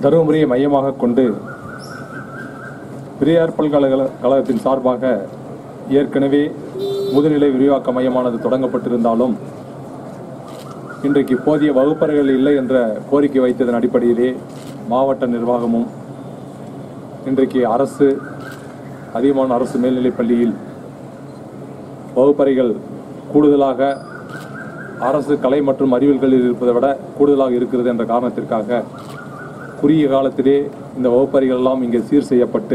தருமபுரியை மையமாக கொண்டு பெரியார் பல்கலைக்கழகத்தின் சார்பாக ஏற்கனவே முதுநிலை விரிவாக்க மையமானது தொடங்கப்பட்டிருந்தாலும் இன்றைக்கு போதிய வகுப்பறைகள் இல்லை என்ற கோரிக்கை வைத்ததன் அடிப்படையிலே மாவட்ட நிர்வாகமும் இன்றைக்கு அரசு அதிகமான அரசு மேல்நிலைப் பள்ளியில் வகுப்பறைகள் கூடுதலாக அரசு கலை மற்றும் அறிவியல்களில் இருப்பதை விட கூடுதலாக இருக்கிறது என்ற காரணத்திற்காக குறுகிய காலத்திலே இந்த வகுப்பறைகள் எல்லாம் இங்கே சீர் செய்யப்பட்டு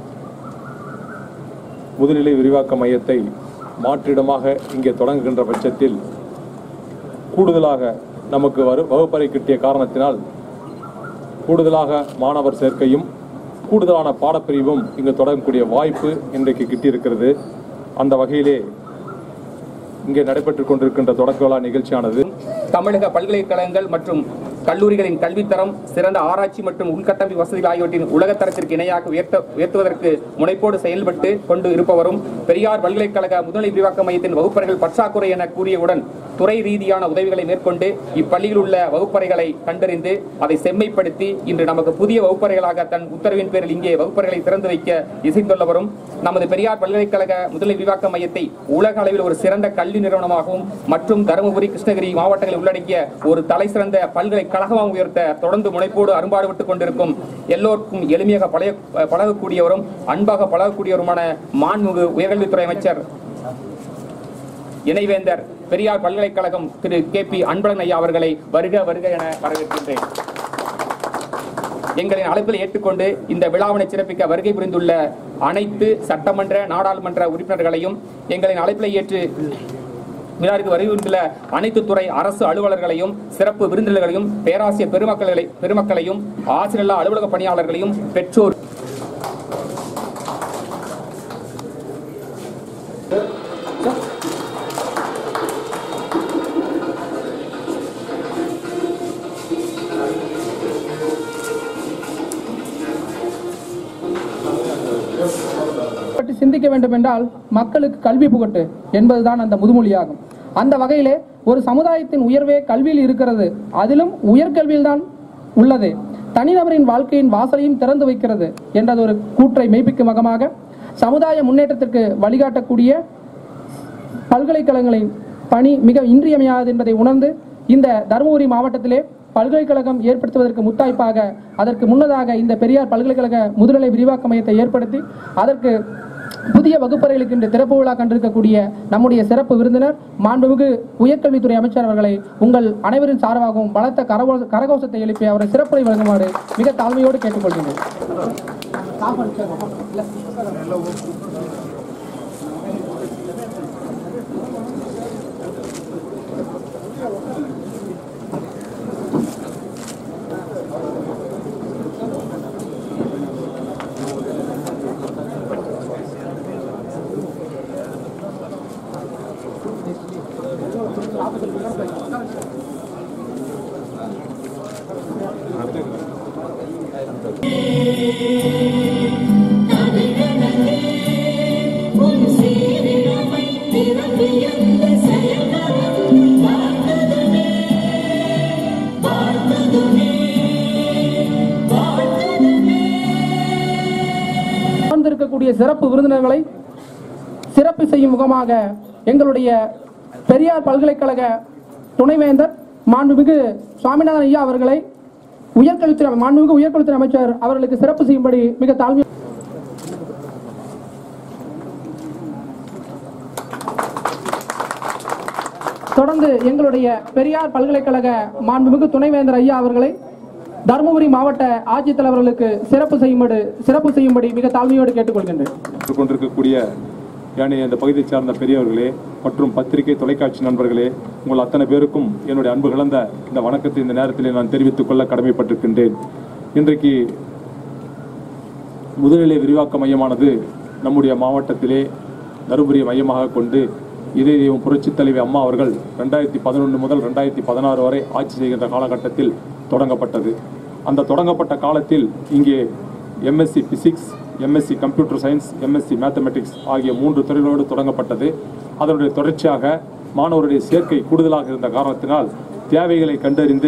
முதுநிலை விரிவாக்க மையத்தை மாற்றிடமாக இங்கே தொடங்குகின்ற பட்சத்தில் கூடுதலாக நமக்கு வரு வகுப்பறை கிட்டிய காரணத்தினால் கூடுதலாக மாணவர் சேர்க்கையும் கூடுதலான பாடப்பிரிவும் இங்கு தொடங்கக்கூடிய வாய்ப்பு இன்றைக்கு கிட்டியிருக்கிறது அந்த வகையிலே இங்கே நடைபெற்றுக் கொண்டிருக்கின்ற தொடக்க விழா நிகழ்ச்சியானது தமிழக பல்கலைக்கழகங்கள் மற்றும் கல்லூரிகளின் கல்வித்தரம் சிறந்த ஆராய்ச்சி மற்றும் உள்கட்டமைப்பு வசதிகள் ஆகியவற்றின் உலகத்தரத்திற்கு இணையாக உயர்த்த உயர்த்துவதற்கு முனைப்போடு செயல்பட்டு கொண்டு இருப்பவரும் பெரியார் பல்கலைக்கழக முதுநிலை விரிவாக்க மையத்தின் வகுப்பறைகள் பற்றாக்குறை என கூறியவுடன் துறை ரீதியான உதவிகளை மேற்கொண்டு இப்பள்ளியில் உள்ள வகுப்பறைகளை கண்டறிந்து அதை செம்மைப்படுத்தி இன்று நமக்கு புதிய வகுப்பறைகளாக தன் உத்தரவின் பேரில் இங்கே வகுப்பறைகளை திறந்து வைக்க இசைந்துள்ளவரும் நமது பெரியார் பல்கலைக்கழக முதுநிலை விரிவாக்க மையத்தை உலக அளவில் ஒரு சிறந்த கல்வி நிறுவனமாகவும் மற்றும் தருமபுரி கிருஷ்ணகிரி மாவட்டங்களை உள்ளடக்கிய ஒரு தலை சிறந்த பல்கலைக்கழகமாக உயர்த்த தொடர்ந்து முனைப்போடு அரும்பாடுபட்டுக் கொண்டிருக்கும் எல்லோருக்கும் எளிமையாக பழைய பழகக்கூடியவரும் அன்பாக பழகக்கூடியவருமான மாண்புமிகு உயர்கல்வித்துறை அமைச்சர் இணைவேந்தர் பெரியார் பல்கலைக்கழகம் திரு கே பி அன்பழகன் ஐயா அவர்களை வருக வருக என வரவேற்கின்றேன் எங்களின் அழைப்பில் ஏற்றுக்கொண்டு இந்த விழாவினை சிறப்பிக்க வருகை புரிந்துள்ள அனைத்து சட்டமன்ற நாடாளுமன்ற உறுப்பினர்களையும் எங்களின் அழைப்பில் ஏற்று விழாவிற்கு வருகின்ற அனைத்து துறை அரசு அலுவலர்களையும் சிறப்பு விருந்தினர்களையும் பேராசிரியர் பெருமக்களை பெருமக்களையும் ஆசிரியர் அலுவலக பணியாளர்களையும் பெற்றோர் பற்றி சிந்திக்க வேண்டும் என்றால் மக்களுக்கு கல்வி புகட்டு என்பதுதான் அந்த முதுமொழியாகும் அந்த வகையிலே ஒரு சமுதாயத்தின் உயர்வே கல்வியில் இருக்கிறது அதிலும் உயர்கல்வியில்தான் உள்ளது தனிநபரின் வாழ்க்கையின் வாசலையும் திறந்து வைக்கிறது என்றது ஒரு கூற்றை மெய்ப்பிக்கும் வகமாக சமுதாய முன்னேற்றத்திற்கு வழிகாட்டக்கூடிய பல்கலைக்கழகங்களின் பணி மிக இன்றியமையாதது என்பதை உணர்ந்து இந்த தருமபுரி மாவட்டத்திலே பல்கலைக்கழகம் ஏற்படுத்துவதற்கு முத்தாய்ப்பாக அதற்கு முன்னதாக இந்த பெரியார் பல்கலைக்கழக முதுநிலை விரிவாக்க மையத்தை ஏற்படுத்தி அதற்கு புதிய வகுப்பறைகளுக்கு இன்று திறப்பு விழா கண்டிருக்கக்கூடிய நம்முடைய சிறப்பு விருந்தினர் மாண்புமிகு உயர்கல்வித்துறை அமைச்சர் அவர்களை உங்கள் அனைவரின் சார்பாகவும் பலத்த கரகோ கரகோஷத்தை எழுப்பி அவரை சிறப்புரை வழங்குமாறு மிக தாழ்மையோடு கேட்டுக்கொள்கின்றேன் உன் சீரிடமை நிரம்பியந்த செயல்களும் வாழ்ந்ததுமே வாழ்ந்ததுமே வாழ்ந்ததுமே அமர்ந்திருக்கக்கூடிய சிறப்பு விருந்தினர்களை சிறப்பு செய்யும் முகமாக எங்களுடைய பெரியார் பல்கலைக்கழக துணைவேந்தர் மாண்புமிகு சுவாமிநாதன் ஐயா அவர்களை உயர்கல்வித்துறை மாண்புமிகு உயர்கல்வித்துறை அமைச்சர் அவர்களுக்கு சிறப்பு செய்யும்படி மிக தாழ்மை தொடர்ந்து எங்களுடைய பெரியார் பல்கலைக்கழக மாண்புமிகு துணைவேந்தர் ஐயா அவர்களை தருமபுரி மாவட்ட ஆட்சித்தலைவர்களுக்கு சிறப்பு செய்யும்படி சிறப்பு செய்யும்படி மிக தாழ்மையோடு கேட்டுக்கொள்கின்றேன் கொண்டிருக்கக்கூடிய ஏனைய இந்த பகுதியைச் சார்ந்த பெரியவர்களே மற்றும் பத்திரிகை தொலைக்காட்சி நண்பர்களே உங்கள் அத்தனை பேருக்கும் என்னுடைய அன்பு கலந்த இந்த வணக்கத்தை இந்த நேரத்தில் நான் தெரிவித்துக் கொள்ள கடமைப்பட்டிருக்கின்றேன் இன்றைக்கு முதுநிலை விரிவாக்க மையமானது நம்முடைய மாவட்டத்திலே தருமபுரியை மையமாக கொண்டு இதே தெய்வம் புரட்சித் தலைவி அம்மா அவர்கள் ரெண்டாயிரத்தி பதினொன்று முதல் ரெண்டாயிரத்தி பதினாறு வரை ஆட்சி செய்கின்ற காலகட்டத்தில் தொடங்கப்பட்டது அந்த தொடங்கப்பட்ட காலத்தில் இங்கே MSc physics MSc computer science MSc mathematics ஆகிய மூன்று துறைகளோடு தொடங்கப்பட்டது அதனுடைய தொடர்ச்சியாக மாணவருடைய சேர்க்கை கூடுதலாக இருந்த காரணத்தினால் தேவைகளை கண்டறிந்து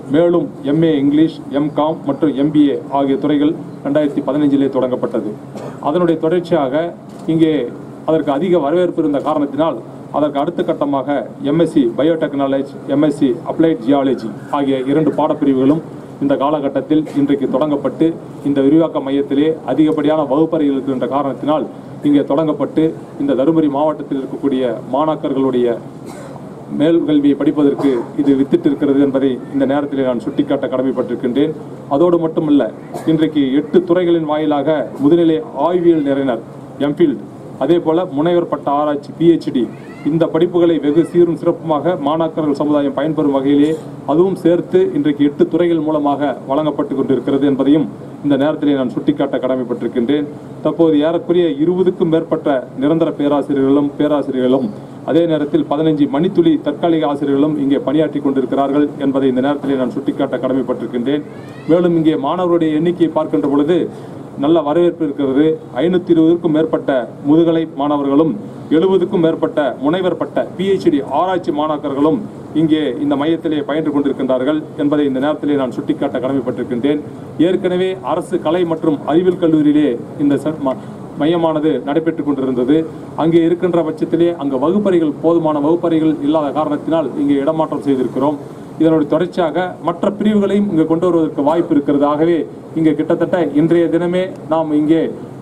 மேலும் எம்ஏ இங்கிலீஷ் எம்காம் மற்றும் எம்பிஏ ஆகிய துறைகள் ரெண்டாயிரத்தி பதினைஞ்சிலே தொடங்கப்பட்டது அதனுடைய தொடர்ச்சியாக இங்கே அதற்கு அதிக வரவேற்பு இருந்த காரணத்தினால் அதற்கு அடுத்த கட்டமாக MSc biotechnology MSc applied geology ஆகிய இரண்டு பாடப்பிரிவுகளும் இந்த காலகட்டத்தில் இன்றைக்கு தொடங்கப்பட்டு இந்த விரிவாக்க மையத்திலே அதிகப்படியான வகுப்பறைகள் இருக்கின்ற காரணத்தினால் இங்கே தொடங்கப்பட்டு இந்த தருமபுரி மாவட்டத்தில் இருக்கக்கூடிய மாணாக்கர்களுடைய மேல் கல்வியை படிப்பதற்கு இது வித்திட்டு இருக்கிறது என்பதை இந்த நேரத்தில் நான் சுட்டிக்காட்ட கடமைப்பட்டிருக்கின்றேன் அதோடு மட்டுமல்ல இன்றைக்கு எட்டு துறைகளின் வாயிலாக முதுநிலை ஆய்வியல் நிறைஞர் எம்ஃபில்ட் அதே போல முனைவர் பட்ட ஆராய்ச்சி பிஹெச்டி இந்த படிப்புகளை வெகு சீரும் சிறப்புமாக மாணாக்கர்கள் சமுதாயம் பயன்பெறும் வகையிலே அதுவும் சேர்த்து இன்றைக்கு எட்டு துறைகள் மூலமாக வழங்கப்பட்டு கொண்டிருக்கிறது என்பதையும் இந்த நேரத்திலே நான் சுட்டிக்காட்ட கடமைப்பட்டிருக்கின்றேன் தற்போது ஏறக்குறைய இருபதுக்கும் மேற்பட்ட நிரந்தர பேராசிரியர்களும் பேராசிரியர்களும் அதே நேரத்தில் பதினைஞ்சு மணித்துளி தற்காலிக ஆசிரியர்களும் இங்கே பணியாற்றி கொண்டிருக்கிறார்கள் என்பதை இந்த நேரத்திலே நான் சுட்டிக்காட்ட கடமைப்பட்டிருக்கின்றேன் மேலும் இங்கே மாணவருடைய எண்ணிக்கையை பார்க்கின்ற பொழுது நல்ல வரவேற்பு இருக்கிறது ஐநூத்தி இருபதுக்கும் மேற்பட்ட முதுகலை மாணவர்களும் எழுபதுக்கும் மேற்பட்ட முனைவர் பட்ட பிஹெச்டி ஆராய்ச்சி மாணாக்கர்களும் இங்கே இந்த மையத்திலே பயின்று கொண்டிருக்கின்றார்கள் என்பதை இந்த நேரத்திலே நான் சுட்டிக்காட்ட கடமைப்பட்டிருக்கின்றேன் ஏற்கனவே அரசு கலை மற்றும் அறிவியல் கல்லூரியிலே இந்த ச- ம- மையமானது நடைபெற்றுக் கொண்டிருந்தது அங்கே இருக்கின்ற பட்சத்திலே அங்கு வகுப்பறைகள் போதுமான வகுப்பறைகள் இல்லாத காரணத்தினால் இங்கே இடமாற்றம் செய்திருக்கிறோம் இதனுடைய தொடர்ச்சியாக மற்ற பிரிவுகளையும் இங்கு கொண்டு வருவதற்கு வாய்ப்பு இருக்கிறது ஆகவே இங்கே கிட்டத்தட்ட இன்றைய தினமே நாம் இங்கே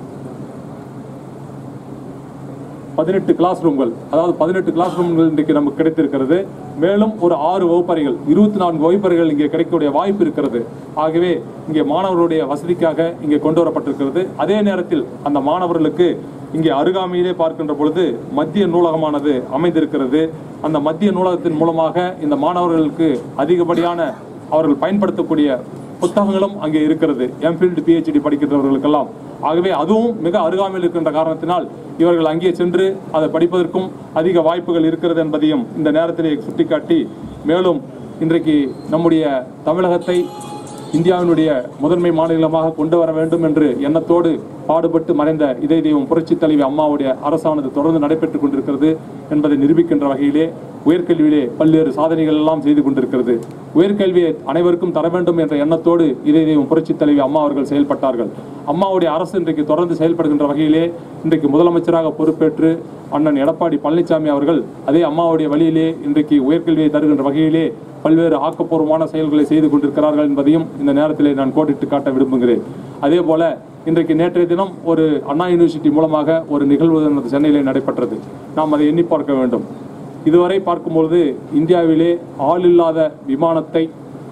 பதினெட்டு கிளாஸ் ரூம்கள் அதாவது பதினெட்டு கிளாஸ் ரூம்கள் இன்றைக்கு நமக்கு கிடைத்திருக்கிறது மேலும் ஒரு ஆறு வகுப்பறைகள் இருபத்தி நான்கு வகுப்பறைகள் இங்கே கிடைக்கக்கூடிய வாய்ப்பு இருக்கிறது ஆகவே இங்கே மாணவர்களுடைய வசதிக்காக இங்கே கொண்டு வரப்பட்டிருக்கிறது அதே நேரத்தில் அந்த மாணவர்களுக்கு இங்கே அருகாமையிலே பார்க்கின்ற பொழுது மத்திய நூலகமானது அமைந்திருக்கிறது அந்த மத்திய நூலகத்தின் மூலமாக இந்த மாணவர்களுக்கு அதிகப்படியான அவர்கள் பயன்படுத்தக்கூடிய புத்தகங்களும் அங்கே இருக்கிறது எம்ஃபில்டு பிஹெச்டி படிக்கிறவர்களுக்கெல்லாம் ஆகவே அதுவும் மிக அருகாமையில் இருக்கின்ற காரணத்தினால் இவர்கள் அங்கே சென்று அதை படிப்பதற்கும் அதிக வாய்ப்புகள் இருக்கிறது என்பதையும் இந்த நேரத்திலே சுட்டிக்காட்டி மேலும் இன்றைக்கு நம்முடைய தமிழகத்தை இந்தியாவினுடைய முதன்மை மாநிலமாக கொண்டு வர வேண்டும் என்று எண்ணத்தோடு பாடுபட்டு மறைந்த இதய தெய்வம் புரட்சி தலைவி அம்மாவுடைய அரசானது தொடர்ந்து நடைபெற்றுக் கொண்டிருக்கிறது என்பதை நிரூபிக்கின்ற வகையிலே உயர்கல்வியிலே பல்வேறு சாதனைகள் எல்லாம் செய்து கொண்டிருக்கிறது உயர்கல்வியை அனைவருக்கும் தர வேண்டும் என்ற எண்ணத்தோடு இதய தெய்வம் புரட்சி தலைவி அம்மா அவர்கள் செயல்பட்டார்கள் அம்மாவுடைய அரசு இன்றைக்கு தொடர்ந்து செயல்படுகின்ற வகையிலே இன்றைக்கு முதலமைச்சராக பொறுப்பேற்று அண்ணன் எடப்பாடி பழனிசாமி அவர்கள் அதே அம்மாவுடைய வழியிலே இன்றைக்கு உயர்கல்வியை தருகின்ற வகையிலே பல்வேறு ஆக்கப்பூர்வமான செயல்களை செய்து கொண்டிருக்கிறார்கள் என்பதையும் இந்த நேரத்திலே நான் கோடிட்டு காட்ட விரும்புகிறேன் அதே போல இன்றைக்கு நேற்றைய தினம் ஒரு அண்ணா யூனிவர்சிட்டி மூலமாக ஒரு நிகழ்வு நமது சென்னையிலே நடைபெற்றது நாம் அதை எண்ணி பார்க்க வேண்டும் இதுவரை பார்க்கும்பொழுது இந்தியாவிலே ஆள் இல்லாத விமானத்தை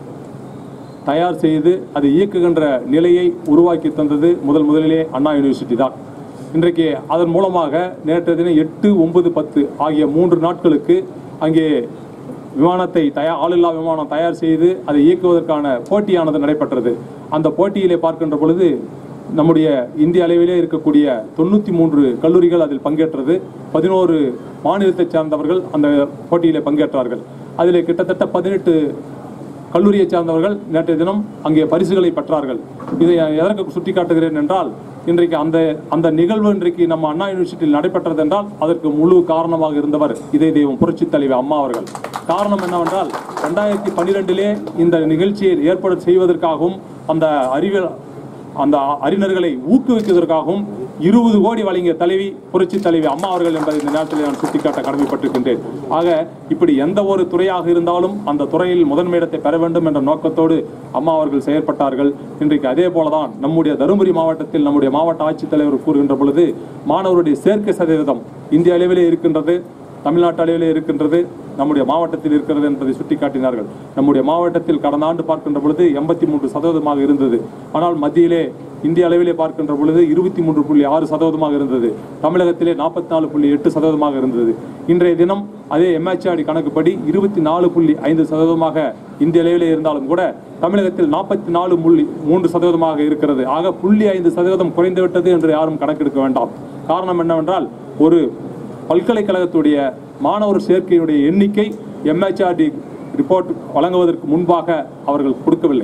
தயார் செய்து அதை இயக்குகின்ற நிலையை உருவாக்கி தந்தது முதல் முதலிலே அண்ணா யூனிவர்சிட்டி தான் இன்றைக்கு அதன் மூலமாக நேற்றைய தினம் எட்டு ஒன்பது பத்து ஆகிய மூன்று நாட்களுக்கு அங்கே விமானத்தை தயார் ஆளில்லா விமானம் தயார் செய்து அதை இயக்குவதற்கான போட்டியானது நடைபெற்றது அந்த போட்டியிலே பார்க்கின்ற பொழுது நம்முடைய இந்திய அளவிலே இருக்கக்கூடிய தொண்ணூற்றி மூன்று கல்லூரிகள் அதில் பங்கேற்றது பதினோரு மாநிலத்தைச் சேர்ந்தவர்கள் அந்த போட்டியிலே பங்கேற்றார்கள் அதில் கிட்டத்தட்ட பதினெட்டு கல்லூரியைச் சார்ந்தவர்கள் நேற்றைய தினம் அங்கே பரிசுகளை பெற்றார்கள் இதை எதற்கு சுட்டிக்காட்டுகிறேன் என்றால் இன்றைக்கு அந்த அந்த நிகழ்வு இன்றைக்கு நம்ம அண்ணா யூனிவர்சிட்டியில் நடைபெற்றது என்றால் அதற்கு முழு காரணமாக இருந்தவர் இதய தெய்வம் புரட்சி தலைவி அம்மா அவர்கள் காரணம் என்னவென்றால் ரெண்டாயிரத்தி பன்னிரெண்டிலே இந்த நிகழ்ச்சியை ஏற்பாடு செய்வதற்காகவும் அந்த அறிவியல் அந்த அறிஞர்களை ஊக்குவிப்பதற்காகவும் இருபது கோடி வழங்கிய தலைவி புரட்சி தலைவி அம்மா அவர்கள் என்பதை இந்த நேரத்தில் நான் சுட்டிக்காட்ட கடமைப்பட்டிருக்கின்றேன் ஆக இப்படி எந்த ஒரு துறையாக இருந்தாலும் அந்த துறையில் முதன்மையிடத்தை பெற வேண்டும் என்ற நோக்கத்தோடு அம்மா அவர்கள் செயற்பட்டார்கள் இன்றைக்கு அதே போலதான் நம்முடைய தருமபுரி மாவட்டத்தில் நம்முடைய மாவட்ட ஆட்சித்தலைவர் கூறுகின்ற பொழுது மாணவருடைய சேர்க்கை சதவீதம் இந்திய அளவிலே இருக்கின்றது தமிழ்நாட்டு அளவிலே இருக்கின்றது நம்முடைய மாவட்டத்தில் இருக்கிறது என்பதை சுட்டிக்காட்டினார்கள் நம்முடைய மாவட்டத்தில் கடந்த ஆண்டு பார்க்கின்ற பொழுது எண்பத்தி மூன்று சதவீதமாக இருந்தது ஆனால் மத்தியிலே இந்திய அளவிலே பார்க்கின்ற பொழுது இருபத்தி மூன்று புள்ளி ஆறு சதவீதமாக இருந்தது தமிழகத்திலே நாற்பத்தி நாலு புள்ளி எட்டு சதவீதமாக இருந்தது இன்றைய தினம் அதே எம்ஹெச்ஆடி கணக்குப்படி இருபத்தி நாலு புள்ளி ஐந்து சதவீதமாக இந்திய அளவிலே இருந்தாலும் கூட தமிழகத்தில் நாற்பத்தி நாலு புள்ளி மூன்று சதவீதமாக இருக்கிறது ஆக புள்ளி ஐந்து சதவீதம் குறைந்துவிட்டது என்று யாரும் கணக்கெடுக்க வேண்டாம் காரணம் என்னவென்றால் ஒரு பல்கலைக்கழகத்துடைய மாணவர் சேர்க்கையுடைய எண்ணிக்கை எம்ஹெச்ஆர்டி ரிப்போர்ட் வழங்குவதற்கு முன்பாக அவர்கள் கொடுக்கவில்லை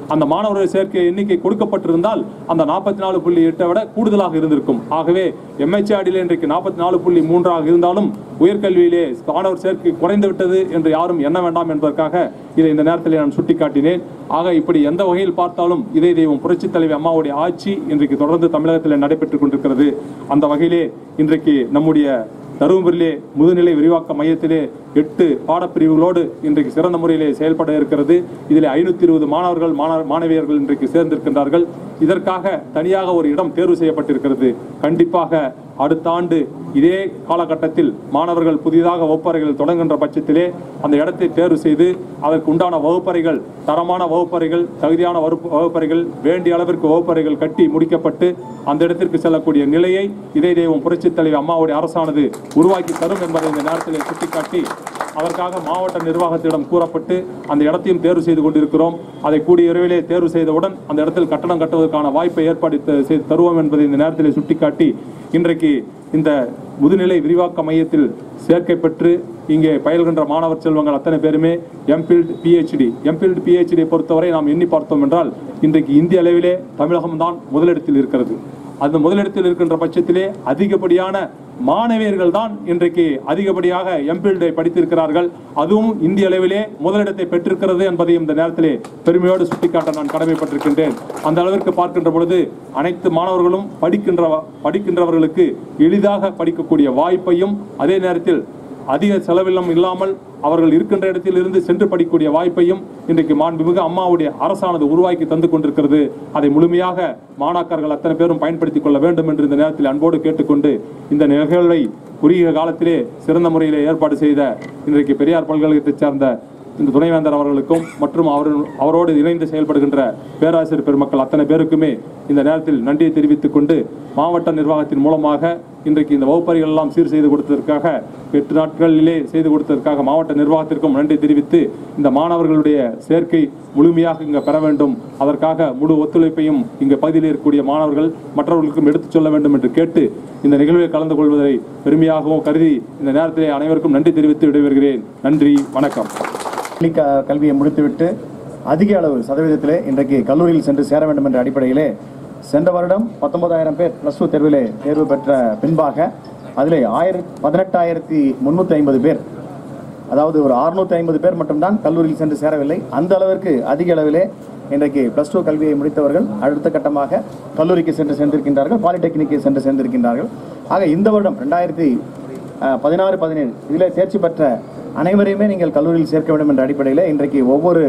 அந்த மாணவர்கள் சேர்க்கை எண்ணிக்கை கொடுக்கப்பட்டிருந்தால் அந்த நாற்பத்தி நாலு புள்ளி எட்டை விட கூடுதலாக இருந்திருக்கும் ஆகவே எம்ஹெச்ஆடியில் இன்றைக்கு நாற்பத்தி நாலு புள்ளி மூன்றாக இருந்தாலும் உயர்கல்வியிலே மாணவர் சேர்க்கை குறைந்து விட்டது என்று யாரும் எண்ண வேண்டாம் என்பதற்காக இதை இந்த நேரத்தில் நான் சுட்டிக்காட்டினேன் ஆக இப்படி எந்த வகையில் பார்த்தாலும் இதே தெய்வம் புரட்சித் தலைவி அம்மாவுடைய ஆட்சி இன்றைக்கு தொடர்ந்து தமிழகத்தில் நடைபெற்றுக் கொண்டிருக்கிறது அந்த வகையிலே இன்றைக்கு நம்முடைய தருமபுரியிலே முதுநிலை விரிவாக்க மையத்திலே எட்டு பாடப்பிரிவுகளோடு இன்றைக்கு சிறந்த முறையிலே செயல்பட இருக்கிறது இதில் ஐநூத்தி இருபது மாணவர்கள் மாணவ மாணவியர்கள் இன்றைக்கு சேர்ந்திருக்கின்றார்கள் இதற்காக தனியாக ஒரு இடம் தேர்வு செய்யப்பட்டிருக்கிறது கண்டிப்பாக அடுத்த ஆண்டு இதே காலகட்டத்தில் மாணவர்கள் புதிதாக வகுப்பறைகள் தொடங்குகின்ற பட்சத்திலே அந்த இடத்தை தேர்வு செய்து அதற்கு உண்டான வகுப்பறைகள் தரமான வகுப்பறைகள் தகுதியான வகுப்பு- வகுப்பறைகள் வேண்டிய அளவிற்கு வகுப்பறைகள் கட்டி முடிக்கப்பட்டு அந்த இடத்திற்கு செல்லக்கூடிய நிலையை இதே தெய்வம் புரட்சித் தலைவி அம்மாவுடைய அரசானது உருவாக்கி தரும் என்பதை இந்த நேரத்தில் சுட்டிக்காட்டி அதற்காக மாவட்ட நிர்வாகத்திடம் கூறப்பட்டு அந்த இடத்தையும் தேர்வு செய்து கொண்டிருக்கிறோம் அதை கூடிய விரைவிலே தேர்வு செய்தவுடன் அந்த இடத்தில் கட்டணம் கட்டுவதற்கான வாய்ப்பை ஏற்பாடு த- செய்து தருவோம் என்பதை இந்த நேரத்தில் சுட்டிக்காட்டி இன்றைக்கு இந்த முதுநிலை விரிவாக்க மையத்தில் சேர்க்கை பெற்று இங்கே பயில்கின்ற மாணவர் செல்வங்கள் அத்தனை பேருமே எம்பில்ட் பிஹெச்டி எம்பில்ட் பிஹெச்டி பொறுத்தவரை நாம் எண்ணி பார்த்தோம் என்றால் இன்றைக்கு இந்திய அளவிலே தமிழகம்தான் முதலிடத்தில் இருக்கிறது அந்த முதலிடத்தில் இருக்கின்ற பட்சத்திலே அதிகப்படியான மாணவியர்கள் தான் இன்றைக்கு அதிகப்படியாக எம்பில்டை படித்திருக்கிறார்கள் அதுவும் இந்திய அளவிலே முதலிடத்தை பெற்றிருக்கிறது என்பதையும் இந்த நேரத்திலே பெருமையோடு சுட்டிக்காட்ட நான் கடமைப்பட்டிருக்கின்றேன் அந்த அளவிற்கு பார்க்கின்ற பொழுது அனைத்து மாணவர்களும் படிக்கின்ற படிக்கின்றவர்களுக்கு எளிதாக படிக்கக்கூடிய வாய்ப்பையும் அதே நேரத்தில் அதிக செலவில்லம் இல்லாமல் அவர்கள் இருக்கின்ற இடத்தில் இருந்து சென்று படிக்கக்கூடிய வாய்ப்பையும் இன்றைக்கு மாண்புமிகு அம்மாவுடைய அரசானது உருவாக்கி தந்து கொண்டிருக்கிறது அதை முழுமையாக மாணாக்கர்கள் அத்தனை பேரும் பயன்படுத்திக் கொள்ள வேண்டும் என்று இந்த நேரத்தில் அன்போடு கேட்டுக்கொண்டு இந்த நிகழ்வை குறுகிய காலத்திலே சிறந்த முறையிலே ஏற்பாடு செய்த இன்றைக்கு பெரியார் பல்கலைக்கழகத்தைச் சேர்ந்த இந்த துணைவேந்தர் அவர்களுக்கும் மற்றும் அவர் அவரோடு இணைந்து செயல்படுகின்ற பேராசிரியர் பெருமக்கள் அத்தனை பேருக்குமே இந்த நேரத்தில் நன்றியை தெரிவித்துக் கொண்டு மாவட்ட நிர்வாகத்தின் மூலமாக இன்றைக்கு இந்த வகுப்பறைகள் எல்லாம் சீர் செய்து கொடுத்ததற்காக எட்டு நாட்களிலே செய்து கொடுத்ததற்காக மாவட்ட நிர்வாகத்திற்கும் நன்றி தெரிவித்து இந்த மாணவர்களுடைய சேர்க்கை முழுமையாக இங்கே பெற வேண்டும் அதற்காக முழு ஒத்துழைப்பையும் இங்கே பகுதியில் இருக்கக்கூடிய மாணவர்கள் மற்றவர்களுக்கும் எடுத்துச் சொல்ல வேண்டும் என்று கேட்டு இந்த நிகழ்வில் கலந்து கொள்வதை பெருமையாகவும் கருதி இந்த நேரத்திலே அனைவருக்கும் நன்றி தெரிவித்து விடைபெறுகிறேன் நன்றி வணக்கம் பள்ளி க- கல்வியை முடித்துவிட்டு அதிக அளவு சதவீதத்திலே இன்றைக்கு கல்லூரியில் சென்று சேர வேண்டும் என்ற அடிப்படையிலே சென்ற வருடம் பத்தொன்பதாயிரம் பேர் ப்ளஸ் டூ தேர்விலே தேர்வு பெற்ற பின்பாக அதிலே ஆயிரத்தி பதினெட்டாயிரத்தி முந்நூற்றி ஐம்பது பேர் அதாவது ஒரு 650 ஐம்பது பேர் மட்டும்தான் கல்லூரியில் சென்று சேரவில்லை அந்த அளவிற்கு அதிக அளவிலே இன்றைக்கு ப்ளஸ் டூ கல்வியை முடித்தவர்கள் அடுத்த கட்டமாக கல்லூரிக்கு சென்று சேர்ந்திருக்கின்றார்கள் பாலிடெக்னிக்கு சென்று சேர்ந்திருக்கின்றார்கள் ஆக இந்த வருடம் ரெண்டாயிரத்தி பதினாறு பதினேழு இதில் தேர்ச்சி பெற்ற அனைவரையுமே நீங்கள் கல்லூரியில் சேர்க்க வேண்டும் என்ற அடிப்படையில் இன்றைக்கு ஒவ்வொரு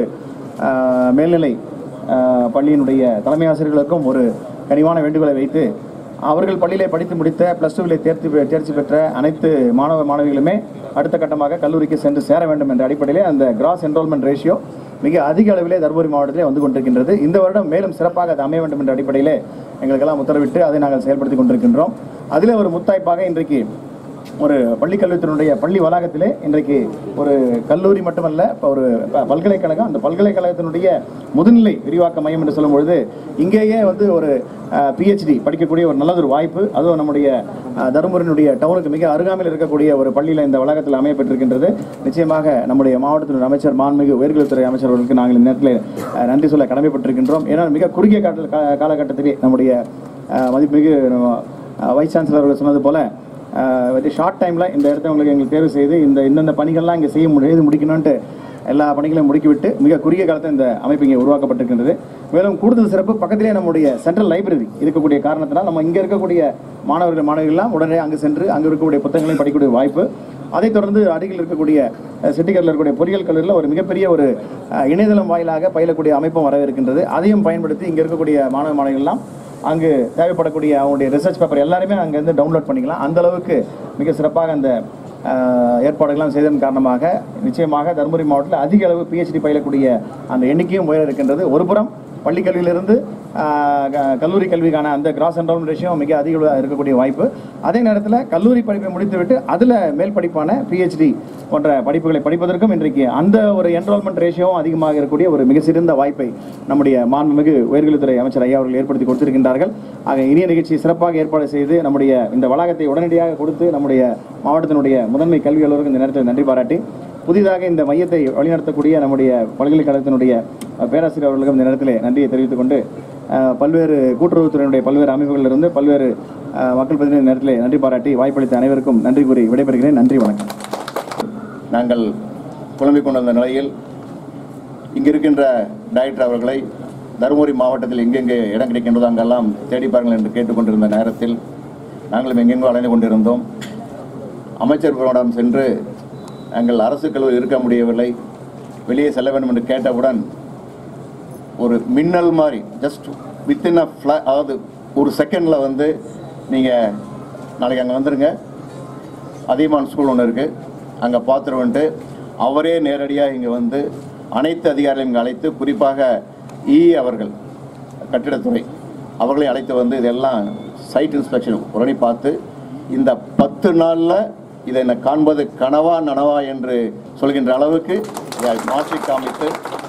அஹ், மேல்நிலை அஹ், பள்ளியினுடைய தலைமை ஆசிரியர்களுக்கும் ஒரு கனிவான வேண்டுகோளை வைத்து அவர்கள் பள்ளியிலே படித்து முடித்த ப்ளஸ் டூவிலே தேர்ச்சி பெ- தேர்ச்சி பெற்ற அனைத்து மாணவ மாணவிகளுமே அடுத்த கட்டமாக கல்லூரிக்கு சென்று சேர வேண்டும் என்ற அடிப்படையிலே அந்த கிராஸ் என்ரோல்மெண்ட் ரேஷியோ மிக அதிக அளவிலே தருமபுரி மாவட்டத்திலே வந்து கொண்டிருக்கின்றது இந்த வருடம் மேலும் சிறப்பாக அது அமைய வேண்டும் என்ற அடிப்படையிலே எங்களுக்கெல்லாம் உத்தரவிட்டு அதை நாங்கள் செயல்படுத்தி கொண்டிருக்கின்றோம் அதிலே ஒரு முத்தாய்ப்பாக இன்றைக்கு ஒரு பள்ளிக்கல்வித்துறையினுடைய பள்ளி வளாகத்திலே இன்றைக்கு ஒரு கல்லூரி மட்டுமல்ல இப்போ ஒரு ப- பல்கலைக்கழகம் அந்த பல்கலைக்கழகத்தினுடைய முதுநிலை விரிவாக்க மையம் என்று சொல்லும் பொழுது இங்கேயே வந்து ஒரு பிஹெச்டி படிக்கக்கூடிய ஒரு நல்லதொரு வாய்ப்பு அதுவும் நம்முடைய அஹ், தருமபுரியினுடைய டவுனுக்கு மிக அருகாமையில் இருக்கக்கூடிய ஒரு பள்ளியில் இந்த வளாகத்தில் அமையப்பட்டிருக்கின்றது நிச்சயமாக நம்முடைய மாவட்டத்தினுடைய அமைச்சர் மாண்புமிகு உயர்கல்வித்துறை அமைச்சர் அவர்களுக்கு நாங்கள் இந்த நேரத்தில் அஹ், நன்றி சொல்ல கடமைப்பட்டிருக்கின்றோம் ஏன்னா மிக குறுகிய கால கா- காலகட்டத்திலே நம்முடைய அஹ், மதிப்புமிகு அஹ், வைஸ் சான்சலர் அவர்கள் சொன்னது போல வெரி ஷார்ட் டைமில் இந்த இடத்த உங்களுக்கு எங்களுக்கு தேர்வு செய்து இந்த இந்தந்த பணிகள்லாம் இங்கே செய்ய முடி- செய்து முடிக்கணும்ன்ட்டு எல்லா பணிகளையும் முடுக்கிவிட்டு மிக குறுகிய காலத்தில் இந்த அமைப்பு இங்கே உருவாக்கப்பட்டிருக்கின்றது மேலும் கூடுதல் சிறப்பு பக்கத்திலே நம்முடைய சென்ட்ரல் லைப்ரரி இருக்கக்கூடிய காரணத்தினால் நம்ம இங்கே இருக்கக்கூடிய மாணவர்கள் மாணவிகள்லாம் உடனே அங்கு சென்று அங்கே இருக்கக்கூடிய புத்தகங்களையும் படிக்கக்கூடிய வாய்ப்பு அதைத் தொடர்ந்து அருகில் இருக்கக்கூடிய அஹ், செட்டிகரில் இருக்கக்கூடிய பொறியியல் கல்லூரியில் ஒரு மிகப்பெரிய ஒரு அஹ், இணையதளம் வாயிலாக பயிலக்கூடிய அமைப்பும் வர இருக்கின்றது அதையும் பயன்படுத்தி இங்கே இருக்கக்கூடிய மாணவ மாணவிகள்லாம் அங்கு தேவைப்படக்கூடிய அவங்களுடைய ரிசர்ச் பேப்பர் எல்லாருமே அங்கேருந்து டவுன்லோட் பண்ணிக்கலாம் அந்த அளவுக்கு மிக சிறப்பாக அந்த அஹ், ஏற்பாடுகள்லாம் செய்ததன் காரணமாக நிச்சயமாக தருமபுரி மாவட்டத்தில் அதிக அளவு பிஹெச்டி பயிலக்கூடிய அந்த எண்ணிக்கையும் உயர இருக்கின்றது ஒருபுறம் பள்ளி கல்வியிலிருந்து ஆஹ், க- கல்லூரி கல்விக்கான அந்த கிராஸ் என்ரோல்மெண்ட் ரேஷியோ மிக அதிக அளவு இருக்கக்கூடிய வாய்ப்பு அதே நேரத்தில் கல்லூரி படிப்பை முடித்துவிட்டு அதில் மேல் படிப்பான பிஹெச்டி போன்ற படிப்புகளை படிப்பதற்கும் இன்றைக்கு அந்த ஒரு என்ரோல்மெண்ட் ரேஷியோவும் அதிகமாக இருக்கக்கூடிய ஒரு மிக சிறந்த வாய்ப்பை நம்முடைய மாண்புமிகு உயர்கல்வித்துறை அமைச்சர் ஐயா அவர்கள் ஏற்படுத்தி கொடுத்திருக்கின்றார்கள் ஆக இனிய நிகழ்ச்சி சிறப்பாக ஏற்பாடு செய்து நம்முடைய இந்த வளாகத்தை உடனடியாக கொடுத்து நம்முடைய மாவட்டத்தினுடைய முதன்மை கல்வி அலுவலருக்கு இந்த நேரத்தில் நன்றி பாராட்டி புதிதாக இந்த மையத்தை வழிநடத்தக்கூடிய நம்முடைய பல்கலைக்கழகத்தினுடைய அஹ், பேராசிரியர் அவர்களுக்கும் இந்த நேரத்தில் நன்றியை தெரிவித்துக் கொண்டு அஹ், பல்வேறு கூட்டுறவுத்துறையினுடைய பல்வேறு அமைப்புகளிலிருந்து பல்வேறு அஹ், மக்கள் பிரதிநிதி நேரத்தில் நன்றி பாராட்டி வாய்ப்பளித்த அனைவருக்கும் நன்றி கூறி விடைபெறுகிறேன் நன்றி வணக்கம் நாங்கள் புலம்பிக் கொண்டிருந்த நிலையில் இங்கு இருக்கின்ற டைரக்டர் அவர்களை தருமபுரி மாவட்டத்தில் எங்கெங்கே இடம் கிடைக்கின்றதோ அங்கெல்லாம் தேடி பாருங்கள் என்று கேட்டுக்கொண்டிருந்த நேரத்தில் நாங்களும் எங்கெங்கோ அலைந்து கொண்டிருந்தோம் அமைச்சர்களிடம் சென்று நாங்கள் அரசு கல்லூரி இருக்க முடியவில்லை வெளியே செல்ல வேண்டும் என்று கேட்டவுடன் ஒரு மின்னல் மாதிரி ஜஸ்ட் வித்தின் அ ஃப்ளா அதாவது ஒரு செகண்டில் வந்து நீங்கள் நாளைக்கு அங்கே வந்துடுங்க அதியமான் ஸ்கூல் ஒன்று இருக்குது அங்கே பார்த்துட்டு வந்துட்டு அவரே நேரடியாக இங்கே வந்து அனைத்து அதிகாரிகளையும் இங்கே அழைத்து குறிப்பாக இ அவர்கள் கட்டிடத்துறை அவர்களை அழைத்து வந்து இதெல்லாம் சைட் இன்ஸ்பெக்ஷன் உடனே பார்த்து இந்த பத்து நாளில் இதை என்ன காண்பது கனவா நனவா என்று சொல்கின்ற அளவுக்கு இதை மாற்றி காமித்து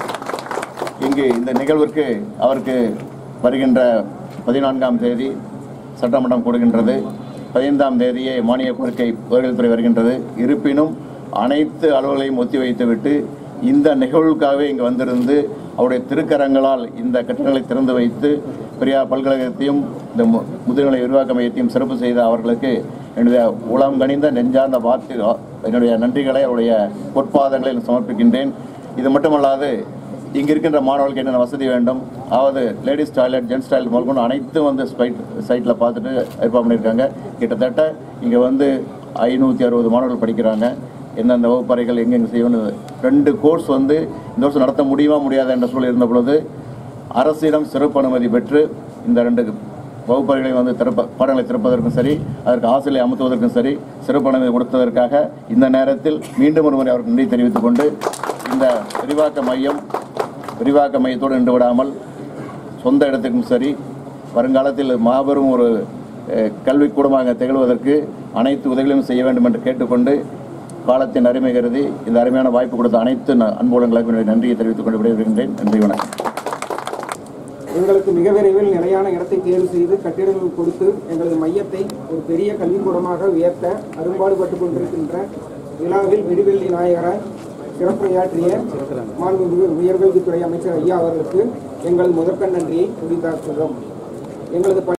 இங்கு இந்த நிகழ்விற்கு அவருக்கு வருகின்ற பதினான்காம் தேதி சட்டமன்றம் கொடுக்கின்றது பதினைந்தாம் தேதியே மானிய கோரிக்கை துறை வருகின்றது இருப்பினும் அனைத்து அலுவலையும் ஒத்திவைத்துவிட்டு இந்த நிகழ்வுக்காகவே இங்கு வந்திருந்து அவருடைய திருக்கரங்களால் இந்த கட்டிடங்களை திறந்து வைத்து பெரியார் பல்கலைக்கழகத்தையும் இந்த மு- முதுநிலை விரிவாக்க மையத்தையும் சிறப்பு செய்த அவர்களுக்கு என்னுடைய உளம் கனிந்த நெஞ்சார்ந்த வார்த்தை என்னுடைய நன்றிகளை அவருடைய பொற்பாதங்களில் சமர்ப்பிக்கின்றேன் இது மட்டுமல்லாது இங்கே இருக்கின்ற மாணவர்களுக்கு என்னென்ன வசதி வேண்டும் அதாவது லேடிஸ் டாய்லெட் ஜென்ஸ் டாய்லெட் முதற்கொண்டு அனைத்தும் வந்து ஸ்பைட் சைட்டில் பார்த்துட்டு ஏற்பாடு பண்ணியிருக்காங்க கிட்டத்தட்ட இங்கே வந்து ஐநூற்றி அறுபது மாணவர்கள் படிக்கிறாங்க எந்தெந்த வகுப்பறைகள் எங்கெங்கே செய்யணும் ரெண்டு கோர்ஸ் வந்து இந்த வருஷம் நடத்த முடியுமா முடியாதா என்ற சூழல் இருந்த பொழுது அரசிடம் சிறப்பு அனுமதி பெற்று இந்த ரெண்டு வகுப்பறைகளை வந்து திறப்ப பாடங்களை திறப்பதற்கும் சரி அதற்கு ஆசிரியை அமர்த்துவதற்கும் சரி சிறப்பு அனுமதி கொடுத்ததற்காக இந்த நேரத்தில் மீண்டும் ஒரு முறை அவருக்கு நன்றி தெரிவித்துக் கொண்டு இந்த விரிவாக்க மையம் விரிவாக்க மையத்தோடு நின்று விடாமல் சொந்த இடத்துக்கும் சரி வருங்காலத்தில் மாபெரும் ஒரு அஹ், கல்விக்கூடமாக திகழ்வதற்கு அனைத்து உதவிகளையும் செய்ய வேண்டும் என்று கேட்டுக்கொண்டு காலத்தின் அருமை கருதி இந்த அருமையான வாய்ப்பு கொடுத்த அனைத்து ந- அன்புலங்களுக்கு என்னுடைய நன்றியை தெரிவித்துக் கொண்டு விடைபெறுகின்றேன் நன்றி வணக்கம் எங்களுக்கு மிக விரைவில் நிலையான இடத்தை தேர்வு செய்து கட்டிடங்கள் கொடுத்து எங்களது மையத்தை ஒரு பெரிய கல்விக்கூடமாக உயர்த்த அரும்பாடுபட்டு கொண்டிருக்கின்ற விழாவில் விடிவெள்ளி நாயகராய் சிறப்புரையாற்றிய மாண்புமிகு உயர்கல்வித்துறை அமைச்சர் ஐயா அவர்களுக்கு எங்கள் முதற்கண் நன்றியை உரித்தாக்குகிறோம் எங்களது பணி